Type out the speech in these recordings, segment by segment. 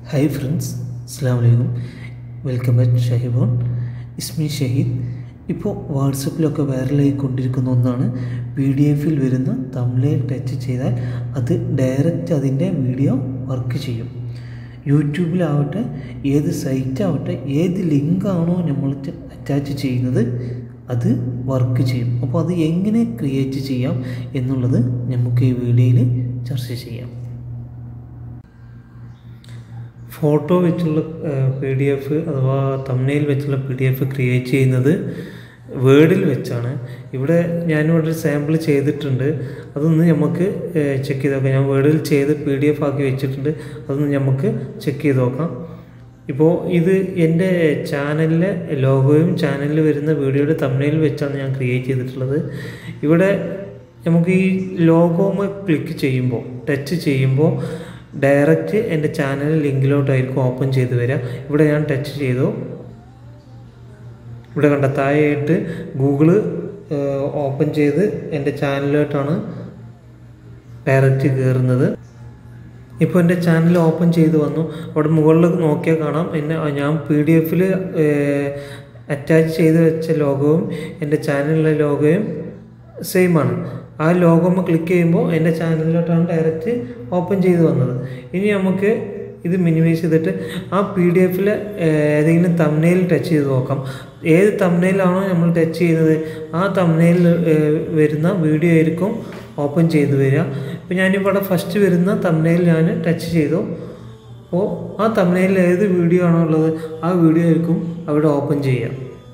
hi friends അസ്സാം വലൈക്കും welcome back ഷഹിബോൺ ഇസ്മി ഷഹീദ് ഇപ്പോൾ വാട്സപ്പിലൊക്കെ വൈറലായി കൊണ്ടിരിക്കുന്ന ഒന്നാണ് പി ഡി എഫിൽ വരുന്ന തമിഴിൽ ടച്ച് ചെയ്താൽ അത് ഡയറക്റ്റ് അതിൻ്റെ വീഡിയോ വർക്ക് ചെയ്യും യൂട്യൂബിലാവട്ടെ ഏത് സൈറ്റാവട്ടെ ഏത് ലിങ്കാണോ നമ്മൾ അറ്റാച്ച് ചെയ്യുന്നത് അത് വർക്ക് ചെയ്യും അപ്പോൾ അത് എങ്ങനെ ക്രിയേറ്റ് ചെയ്യാം എന്നുള്ളത് നമുക്ക് ഈ വീഡിയോയിൽ ചർച്ച ചെയ്യാം ഫോട്ടോ വെച്ചുള്ള പി ഡി എഫ് അഥവാ തമ്നയിൽ വെച്ചുള്ള പി ഡി എഫ് ക്രിയേറ്റ് ചെയ്യുന്നത് വേർഡിൽ വെച്ചാണ് ഇവിടെ ഞാനിവിടെ ഒരു സാമ്പിൾ ചെയ്തിട്ടുണ്ട് അതൊന്ന് നമുക്ക് ചെക്ക് ചെയ്ത് നോക്കാം ഞാൻ വേർഡിൽ ചെയ്ത് പി ഡി എഫ് ആക്കി വെച്ചിട്ടുണ്ട് അതൊന്ന് നമുക്ക് ചെക്ക് ചെയ്ത് നോക്കാം ഇപ്പോൾ ഇത് എൻ്റെ ചാനലിലെ ലോഗോയും ചാനലിൽ വരുന്ന വീഡിയോയുടെ തമ്മിൽ വെച്ചാണ് ഞാൻ ക്രിയേറ്റ് ചെയ്തിട്ടുള്ളത് ഇവിടെ നമുക്ക് ഈ ലോഗോമ ക്ലിക്ക് ചെയ്യുമ്പോൾ ടച്ച് ചെയ്യുമ്പോൾ ഡയറക്റ്റ് എൻ്റെ ചാനൽ ലിങ്കിലോട്ടായിരിക്കും ഓപ്പൺ ചെയ്ത് വരിക ഇവിടെ ഞാൻ ടച്ച് ചെയ്തു ഇവിടെ കണ്ട താഴെയായിട്ട് ഗൂഗിള് ഓപ്പൺ ചെയ്ത് എൻ്റെ ചാനലിലോട്ടാണ് ഡയറക്റ്റ് കയറുന്നത് ഇപ്പോൾ എൻ്റെ ചാനൽ ഓപ്പൺ ചെയ്ത് വന്നു അവിടെ മുകളിൽ നോക്കിയാൽ കാണാം എന്നെ ഞാൻ പി ഡി എഫിൽ അറ്റാച്ച് ചെയ്ത് വെച്ച ലോഗോയും എൻ്റെ ചാനലിലെ ലോഗോയും സെയിം ആണ് ആ ലോഗോമ ക്ലിക്ക് ചെയ്യുമ്പോൾ എൻ്റെ ചാനലിലോട്ടാണ് ഡയറക്റ്റ് ഓപ്പൺ ചെയ്ത് വന്നത് ഇനി നമുക്ക് ഇത് മിനിമൈസ് ചെയ്തിട്ട് ആ പി ഡി എഫിൽ ഏതെങ്കിലും തമ്നയിൽ ടച്ച് ചെയ്ത് നോക്കാം ഏത് തമ്നയിലാണോ നമ്മൾ ടച്ച് ചെയ്യുന്നത് ആ തമ്നയിൽ വരുന്ന വീഡിയോ ആയിരിക്കും ഓപ്പൺ ചെയ്ത് വരിക ഇപ്പോൾ ഞാനിവിടെ ഫസ്റ്റ് വരുന്ന തമ്നയിൽ ഞാൻ ടച്ച് ചെയ്തു അപ്പോൾ ആ തമ്നയിൽ ഏത് വീഡിയോ ആണോ ഉള്ളത് ആ വീഡിയോ ആയിരിക്കും അവിടെ ഓപ്പൺ ചെയ്യുക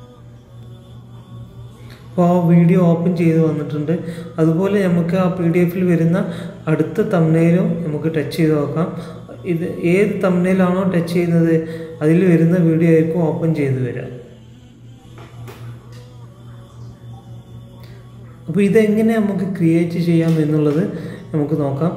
അപ്പോൾ ആ വീഡിയോ ഓപ്പൺ ചെയ്ത് വന്നിട്ടുണ്ട് അതുപോലെ നമുക്ക് ആ പി ഡി എഫിൽ വരുന്ന അടുത്ത തമ്നയിലും നമുക്ക് ടച്ച് ചെയ്ത് നോക്കാം ഇത് ഏത് തമ്നയിലാണോ ടച്ച് ചെയ്യുന്നത് അതിൽ വരുന്ന വീഡിയോ ആയിരിക്കും ഓപ്പൺ ചെയ്ത് വരിക അപ്പോൾ ഇതെങ്ങനെ നമുക്ക് ക്രിയേറ്റ് ചെയ്യാം എന്നുള്ളത് നമുക്ക് നോക്കാം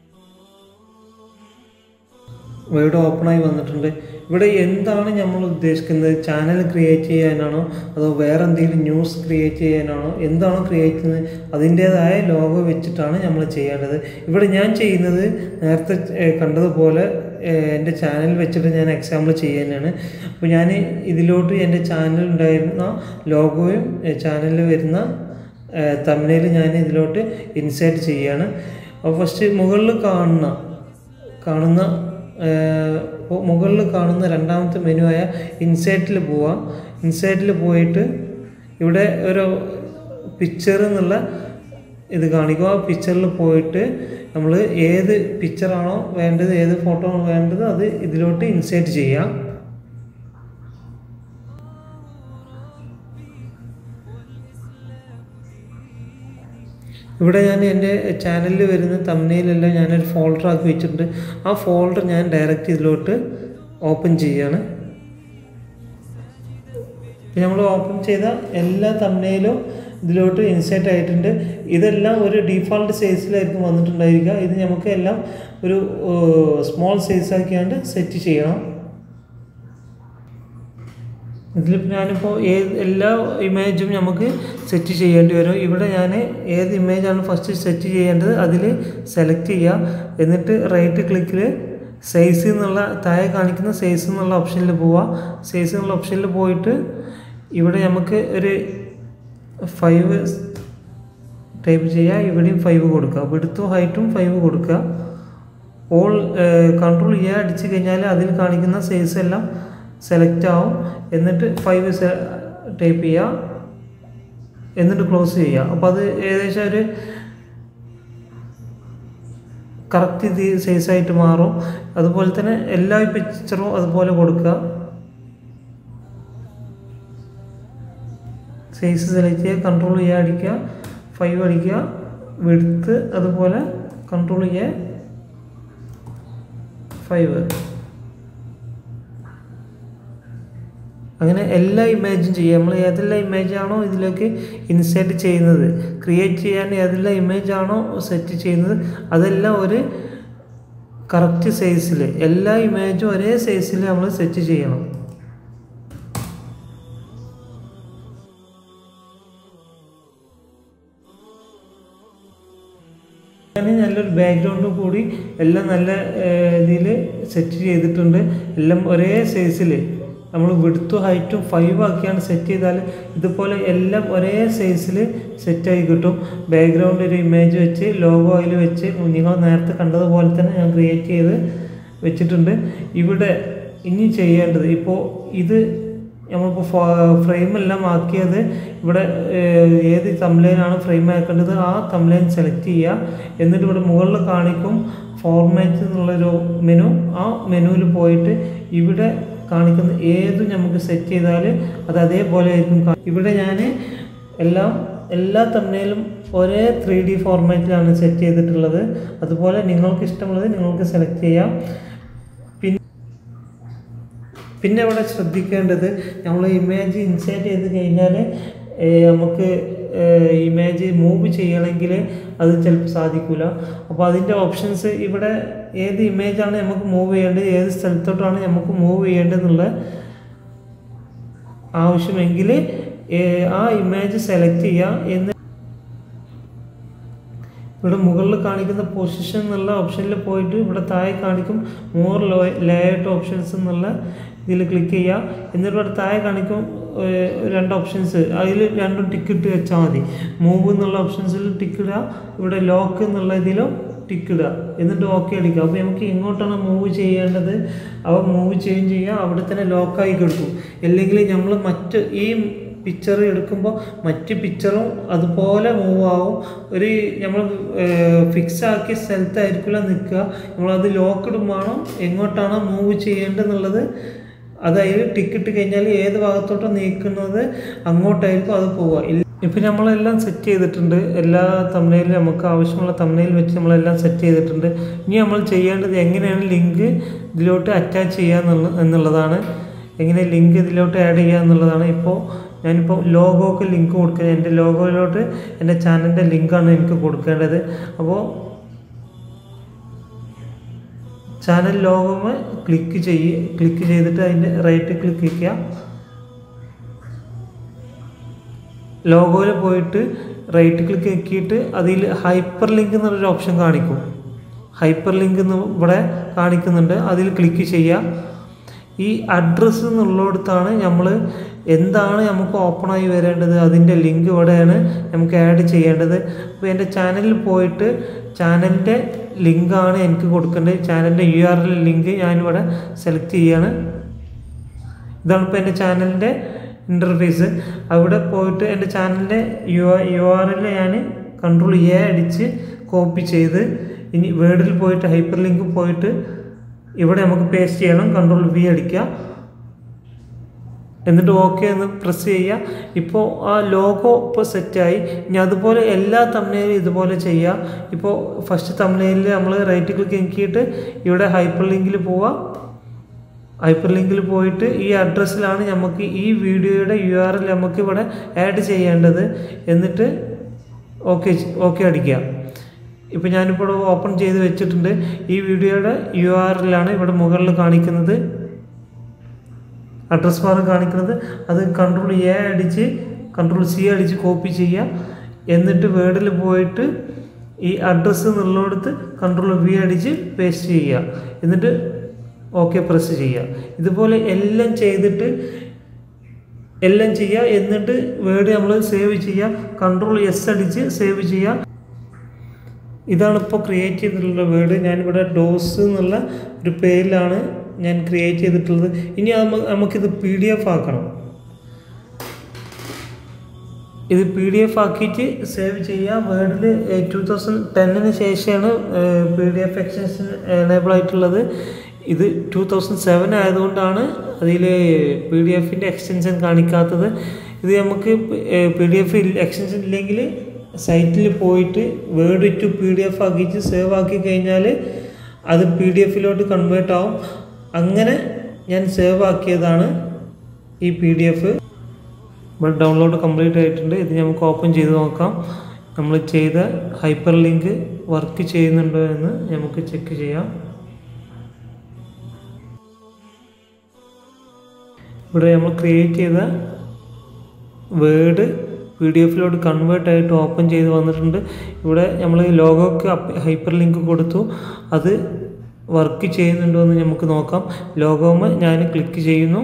വേർഡ് ഓപ്പണായി വന്നിട്ടുണ്ട് ഇവിടെ എന്താണ് നമ്മൾ ഉദ്ദേശിക്കുന്നത് ചാനൽ ക്രിയേറ്റ് ചെയ്യാനാണോ അതോ വേറെ എന്തെങ്കിലും ന്യൂസ് ക്രിയേറ്റ് ചെയ്യാനാണോ എന്താണോ ക്രിയേറ്റ് ചെയ്യുന്നത് അതിൻ്റേതായ ലോഗോ വെച്ചിട്ടാണ് നമ്മൾ ചെയ്യേണ്ടത് ഇവിടെ ഞാൻ ചെയ്യുന്നത് നേരത്തെ കണ്ടതുപോലെ എൻ്റെ ചാനൽ വെച്ചിട്ട് ഞാൻ എക്സാമ്പിൾ ചെയ്യാനാണ് അപ്പോൾ ഞാൻ ഇതിലോട്ട് എൻ്റെ ചാനൽ ഉണ്ടായിരുന്ന ലോഗോയും ചാനലിൽ വരുന്ന തമിഴിൽ ഞാൻ ഇതിലോട്ട് ഇൻസേർട്ട് ചെയ്യുകയാണ് അപ്പോൾ ഫസ്റ്റ് മുകളിൽ കാണുന്ന കാണുന്ന മുകളിൽ കാണുന്ന രണ്ടാമത്തെ മെനു ആയ ഇൻസേർട്ടിൽ പോവാം ഇൻസേർട്ടിൽ പോയിട്ട് ഇവിടെ ഒരു പിക്ചർ എന്നുള്ള ഇത് കാണിക്കുക ആ പിക്ചറിൽ പോയിട്ട് നമ്മൾ ഏത് പിക്ചറാണോ വേണ്ടത് ഏത് ഫോട്ടോ ആണോ വേണ്ടത് അത് ഇതിലോട്ട് ഇൻസേർട്ട് ചെയ്യാം ഇവിടെ ഞാൻ എൻ്റെ ചാനലിൽ വരുന്ന തമ്മനയിലെല്ലാം ഞാനൊരു ഫോൾഡർ ആക്കി വെച്ചിട്ടുണ്ട് ആ ഫോൾഡർ ഞാൻ ഡയറക്റ്റ് ഇതിലോട്ട് ഓപ്പൺ ചെയ്യാണ് നമ്മൾ ഓപ്പൺ ചെയ്ത എല്ലാ തമ്മനയിലും ഇതിലോട്ട് ഇൻസേർട്ട് ആയിട്ടുണ്ട് ഇതെല്ലാം ഒരു ഡീഫോൾട്ട് സൈസിലായിരിക്കും വന്നിട്ടുണ്ടായിരിക്കുക ഇത് നമുക്ക് എല്ലാം ഒരു സ്മോൾ സൈസ് ആക്കിയാണ്ട് സെറ്റ് ചെയ്യണം ഇതിൽ ഞാനിപ്പോൾ ഏത് എല്ലാ ഇമേജും നമുക്ക് സെറ്റ് ചെയ്യേണ്ടി വരും ഇവിടെ ഞാൻ ഏത് ഇമേജാണ് ഫസ്റ്റ് സെറ്റ് ചെയ്യേണ്ടത് അതിൽ സെലക്ട് ചെയ്യുക എന്നിട്ട് റൈറ്റ് ക്ലിക്കിൽ സൈസ് എന്നുള്ള താഴെ കാണിക്കുന്ന സൈസ് എന്നുള്ള ഓപ്ഷനിൽ പോവുക സൈസ് എന്നുള്ള ഓപ്ഷനിൽ പോയിട്ട് ഇവിടെ നമുക്ക് ഒരു ഫൈവ് ടൈപ്പ് ചെയ്യുക ഇവിടെയും ഫൈവ് കൊടുക്കുക വിടുത്തും ഹൈറ്റും ഫൈവ് കൊടുക്കുക ഓൾ കൺട്രോൾ ചെയ്യുക അടിച്ചു കഴിഞ്ഞാൽ അതിൽ കാണിക്കുന്ന സൈസ് എല്ലാം സെലക്ട് ആവും എന്നിട്ട് ഫൈവ് ടൈപ്പ് ചെയ്യുക എന്നിട്ട് ക്ലോസ് ചെയ്യുക അപ്പോൾ അത് ഏകദേശം ഒരു കറക്റ്റ് ഇത് സൈസായിട്ട് മാറും അതുപോലെ തന്നെ എല്ലാ പിക്ചറും അതുപോലെ കൊടുക്കുക സൈസ് സെലക്ട് ചെയ്യുക കൺട്രോൾ ചെയ്യുക അടിക്കുക ഫൈവ് അടിക്കുക വിടുത്ത് അതുപോലെ കൺട്രോൾ ചെയ്യുക ഫൈവ് അങ്ങനെ എല്ലാ ഇമേജും ചെയ്യുക നമ്മൾ ഏതെല്ലാം ഇമേജാണോ ഇതിലേക്ക് ഇൻസേർട്ട് ചെയ്യുന്നത് ക്രിയേറ്റ് ചെയ്യാൻ ഏതെല്ലാം ഇമേജാണോ സെറ്റ് ചെയ്യുന്നത് അതെല്ലാം ഒരു കറക്റ്റ് സൈസിൽ എല്ലാ ഇമേജും ഒരേ സൈസിൽ നമ്മൾ സെറ്റ് ചെയ്യണം ഞാൻ നല്ലൊരു ബാക്ക്ഗ്രൗണ്ട് കൂടി എല്ലാം നല്ല ഇതിൽ സെറ്റ് ചെയ്തിട്ടുണ്ട് എല്ലാം ഒരേ സൈസിൽ നമ്മൾ വിടുത്തും ഹൈറ്റും ഫൈവ് ആക്കിയാണ് സെറ്റ് ചെയ്താൽ ഇതുപോലെ എല്ലാം ഒരേ സൈസിൽ സെറ്റായി കിട്ടും ബാക്ക്ഗ്രൗണ്ട് ഒരു ഇമേജ് വെച്ച് ലോഗോ അതിൽ വെച്ച് നിങ്ങൾ നേരത്തെ കണ്ടതുപോലെ തന്നെ ഞാൻ ക്രിയേറ്റ് ചെയ്ത് വെച്ചിട്ടുണ്ട് ഇവിടെ ഇനി ചെയ്യേണ്ടത് ഇപ്പോൾ ഇത് നമ്മളിപ്പോൾ ഫ്രെയിമെല്ലാം ആക്കിയത് ഇവിടെ ഏഹ്, ഏത് തംലൈനാണ് ഫ്രെയിം ആക്കേണ്ടത് ആ തംലൈൻ സെലക്ട് ചെയ്യുക എന്നിട്ട് ഇവിടെ മുകളിൽ കാണിക്കും ഫോർമാറ്റ് എന്നുള്ളൊരു മെനു ആ മെനുവിൽ പോയിട്ട് ഇവിടെ കാണിക്കുന്ന ഏതും നമുക്ക് സെറ്റ് ചെയ്താൽ അത് അതേപോലെ ആയിരിക്കും കാ- ഇവിടെ ഞാൻ എല്ലാം എല്ലാ തമ്മിലും ഒരേ ത്രീ ഡി ഫോർമാറ്റിലാണ് സെറ്റ് ചെയ്തിട്ടുള്ളത് അതുപോലെ നിങ്ങൾക്ക് ഇഷ്ടമുള്ളത് നിങ്ങൾക്ക് സെലക്ട് ചെയ്യാം പിന്നെ പിന്നെ ഇവിടെ ശ്രദ്ധിക്കേണ്ടത് നമ്മൾ ഇമേജ് ഇൻസേർട്ട് ചെയ്ത് കഴിഞ്ഞാൽ നമുക്ക് ഇമേജ് മൂവ് ചെയ്യണമെങ്കിൽ അത് ചിലപ്പോൾ സാധിക്കില്ല അപ്പോൾ അതിൻ്റെ ഓപ്ഷൻസ് ഇവിടെ ഏത് ഇമേജാണ് നമുക്ക് മൂവ് ചെയ്യേണ്ടത് ഏത് സ്ഥലത്തോട്ടാണ് നമുക്ക് മൂവ് ചെയ്യേണ്ടതെന്നുള്ള ആവശ്യമെങ്കിൽ ഏഹ്, ആ ഇമേജ് സെലക്ട് ചെയ്യുക എന്ന് ഇവിടെ മുകളിൽ കാണിക്കുന്ന പൊസിഷൻ എന്നുള്ള ഓപ്ഷനിൽ പോയിട്ട് ഇവിടെ താഴെ കാണിക്കും മോർ ലോ ലേഔട്ട് ഓപ്ഷൻസ് എന്നുള്ള ഇതിൽ ക്ലിക്ക് ചെയ്യുക എന്നിട്ട് ഇവിടെ താഴെ കാണിക്കും ഏഹ്, രണ്ട് ഓപ്ഷൻസ് അതിൽ രണ്ടും ടിക്കറ്റ് വെച്ചാൽ മതി മൂവ് എന്നുള്ള ഓപ്ഷൻസിൽ ടിക്ക് ഇടുക ഇവിടെ ലോക്ക് എന്നുള്ള ഇതിലും ടിക്ക് ഇടുക എന്നിട്ട് ഓക്കെ അടിക്കുക അപ്പോൾ നമുക്ക് എങ്ങോട്ടാണ് മൂവ് ചെയ്യേണ്ടത് അവ മൂവ് ചെയ്യുകയും ചെയ്യുക അവിടെ തന്നെ ലോക്കായി കിടക്കും അല്ലെങ്കിൽ നമ്മൾ മറ്റ് ഈ പിക്ചർ എടുക്കുമ്പോൾ മറ്റ് പിക്ചറും അതുപോലെ മൂവ് ആവും ഒരു നമ്മൾ ഫിക്സ് ആക്കിയ സ്ഥലത്തായിരിക്കില്ല നിൽക്കുക നമ്മളത് ലോക്കഡ് വേണം എങ്ങോട്ടാണ് മൂവ് ചെയ്യേണ്ടതെന്നുള്ളത് അത് അതിൽ ടിക്കറ്റ് കഴിഞ്ഞാൽ ഏത് ഭാഗത്തോട്ടാണ് നീക്കുന്നത് അങ്ങോട്ടായിരിക്കും അത് പോവുക ഇല്ല ഇപ്പം നമ്മളെല്ലാം സെറ്റ് ചെയ്തിട്ടുണ്ട് എല്ലാ തമ്മിലും നമുക്ക് ആവശ്യമുള്ള തമ്മിൽ വെച്ച് നമ്മളെല്ലാം സെറ്റ് ചെയ്തിട്ടുണ്ട് ഇനി നമ്മൾ ചെയ്യേണ്ടത് എങ്ങനെയാണ് ലിങ്ക് ഇതിലോട്ട് അറ്റാച്ച് ചെയ്യുക എന്നുള്ള എന്നുള്ളതാണ് എങ്ങനെ ലിങ്ക് ഇതിലോട്ട് ആഡ് ചെയ്യുക എന്നുള്ളതാണ് ഇപ്പോൾ ഞാനിപ്പോൾ ലോഗോക്ക് ലിങ്ക് കൊടുക്കുന്നത് എൻ്റെ ലോഗോയിലോട്ട് എൻ്റെ ചാനലിൻ്റെ ലിങ്കാണ് എനിക്ക് കൊടുക്കേണ്ടത് അപ്പോൾ ചാനൽ ലോഗോമ് ക്ലിക്ക് ചെയ്യ് ക്ലിക്ക് ചെയ്തിട്ട് അതിൻ്റെ റൈറ്റ് ക്ലിക്ക് ചെയ്യുക ലോഗോയിൽ പോയിട്ട് റൈറ്റ് ക്ലിക്ക് ആക്കിയിട്ട് അതിൽ ഹൈപ്പർ ലിങ്ക് എന്നുള്ളൊരു ഓപ്ഷൻ കാണിക്കും ഹൈപ്പർ ലിങ്ക് എന്ന് ഇവിടെ കാണിക്കുന്നുണ്ട് അതിൽ ക്ലിക്ക് ചെയ്യുക ഈ അഡ്രസ്സ് എന്നുള്ളിടത്താണ് നമ്മൾ എന്താണ് നമുക്ക് ഓപ്പണായി വരേണ്ടത് അതിൻ്റെ ലിങ്ക് ഇവിടെയാണ് നമുക്ക് ആഡ് ചെയ്യേണ്ടത് അപ്പോൾ എൻ്റെ ചാനലിൽ പോയിട്ട് ചാനലിൻ്റെ ലിങ്കാണ് എനിക്ക് കൊടുക്കേണ്ടത് ചാനലിൻ്റെ യു ആർ എൽ ലിങ്ക് ഞാനിവിടെ സെലക്ട് ചെയ്യാണ് ഇതാണ് ഇപ്പോൾ എൻ്റെ ചാനലിൻ്റെ ഇൻ്റർഫേസ് അവിടെ പോയിട്ട് എൻ്റെ ചാനലിൻ്റെ യു യു ആർ എൽ ഞാൻ കൺട്രോൾ എ അടിച്ച് കോപ്പി ചെയ്ത് ഇനി വേർഡിൽ പോയിട്ട് ഹൈപ്പർ ലിങ്ക് പോയിട്ട് ഇവിടെ നമുക്ക് പേസ്റ്റ് ചെയ്യണം കൺട്രോൾ വി അടിക്കുക എന്നിട്ട് ഓക്കെ എന്ന് പ്രസ് ചെയ്യുക ഇപ്പോൾ ആ ലോഗോ ഇപ്പോൾ സെറ്റായി ഇനി അതുപോലെ എല്ലാ തമ്മിലും ഇതുപോലെ ചെയ്യുക ഇപ്പോൾ ഫസ്റ്റ് തമ്മിലിൽ നമ്മൾ റൈറ്റ് ക്ലിക്ക് നോക്കിയിട്ട് ഇവിടെ ഹൈപ്പർ ലിങ്കിൽ പോവുക ഹൈപ്പർ ലിങ്കിൽ പോയിട്ട് ഈ അഡ്രസ്സിലാണ് നമുക്ക് ഈ വീഡിയോയുടെ യു ആർ എൽ നമുക്ക് ഇവിടെ ആഡ് ചെയ്യേണ്ടത് എന്നിട്ട് ഓക്കെ ഓക്കെ അടിക്കുക ഇപ്പോൾ ഞാനിപ്പോൾ ഓപ്പൺ ചെയ്ത് വെച്ചിട്ടുണ്ട് ഈ വീഡിയോയുടെ യു ആർ എല്ലാണ് ഇവിടെ മുകളിൽ കാണിക്കുന്നത് അഡ്രസ് ബാർ കാണിക്കുന്നത് അത് കൺട്രോൾ എ അടിച്ച് കൺട്രോൾ സി അടിച്ച് കോപ്പി ചെയ്യുക എന്നിട്ട് വേർഡിൽ പോയിട്ട് ഈ അഡ്രസ്സ് എന്നുള്ളിടത്ത് കൺട്രോൾ വി അടിച്ച് പേസ്റ്റ് ചെയ്യുക എന്നിട്ട് ഓക്കെ പ്രസ് ചെയ്യുക ഇതുപോലെ എല്ലാം ചെയ്തിട്ട് എല്ലാം ചെയ്യുക എന്നിട്ട് വേർഡ് നമ്മൾ സേവ് ചെയ്യുക കൺട്രോൾ എസ് അടിച്ച് സേവ് ചെയ്യുക ഇതാണ് ഇപ്പോൾ ക്രിയേറ്റ് ചെയ്തിട്ടുള്ള വേർഡ് ഞാനിവിടെ ഡോസ് എന്നുള്ള ഒരു പേരിലാണ് ഞാൻ ക്രിയേറ്റ് ചെയ്തിട്ടുള്ളത് ഇനി നമ്മ- നമുക്കിത് പി ഡി എഫ് ആക്കണം ഇത് പി ഡി എഫ് ആക്കിയിട്ട് സേവ് ചെയ്യാം വേർഡിൽ ടു തൗസൻഡ് ടെന്നിന് ശേഷമാണ് P D F extension enable ആയിട്ടുള്ളത് ഇത് ടു തൗസൻഡ് സെവൻ ആയതുകൊണ്ടാണ് അതിൽ പി ഡി എഫിൻ്റെ എക്സ്റ്റൻഷൻ കാണിക്കാത്തത് ഇത് നമുക്ക് പി ഡി എഫ് എക്സ്റ്റൻഷൻ ഇല്ലെങ്കിൽ സൈറ്റിൽ പോയിട്ട് word to P D F ആക്കിയിട്ട് സേവ് ആക്കി കഴിഞ്ഞാൽ അത് പി ഡി എഫിലോട്ട് കൺവേർട്ട് ആവും അങ്ങനെ ഞാൻ സേവ് ആക്കിയതാണ് ഈ പി ഡി എഫ് ഇവിടെ ഡൗൺലോഡ് കംപ്ലീറ്റ് ആയിട്ടുണ്ട് ഇത് നമുക്ക് ഓപ്പൺ ചെയ്ത് നോക്കാം നമ്മൾ ചെയ്ത ഹൈപ്പർ ലിങ്ക് വർക്ക് ചെയ്യുന്നുണ്ടോ എന്ന് നമുക്ക് ചെക്ക് ചെയ്യാം ഇവിടെ നമ്മൾ ക്രിയേറ്റ് ചെയ്ത വേർഡ് പി ഡി എഫിലോട്ട് കൺവേർട്ട് ആയിട്ട് ഓപ്പൺ ചെയ്ത് വന്നിട്ടുണ്ട് ഇവിടെ നമ്മൾ ലോഗോക്ക് ഹൈപ്പർ ലിങ്ക് കൊടുത്തു അത് വർക്ക് ചെയ്യുന്നുണ്ടോ എന്ന് നമുക്ക് നോക്കാം ലോഗോമ ഞാൻ ക്ലിക്ക് ചെയ്യുന്നു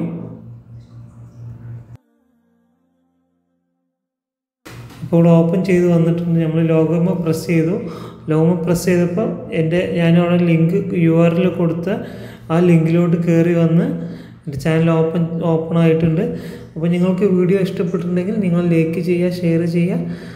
അപ്പോൾ ഇവിടെ ഓപ്പൺ ചെയ്ത് വന്നിട്ടുണ്ട് നമ്മൾ ലോഗോമ പ്രസ് ചെയ്തു ലോഗോമ പ്രസ് ചെയ്തപ്പോൾ എൻ്റെ ഞാനവിടെ ലിങ്ക് യു ആർ എൽ കൊടുത്ത ആ ലിങ്കിലോട്ട് കയറി വന്ന് എൻ്റെ ചാനൽ ഓപ്പൺ ഓപ്പൺ ആയിട്ടുണ്ട് അപ്പോൾ നിങ്ങൾക്ക് വീഡിയോ ഇഷ്ടപ്പെട്ടിട്ടുണ്ടെങ്കിൽ നിങ്ങൾ ലൈക്ക് ചെയ്യുക ഷെയർ ചെയ്യുക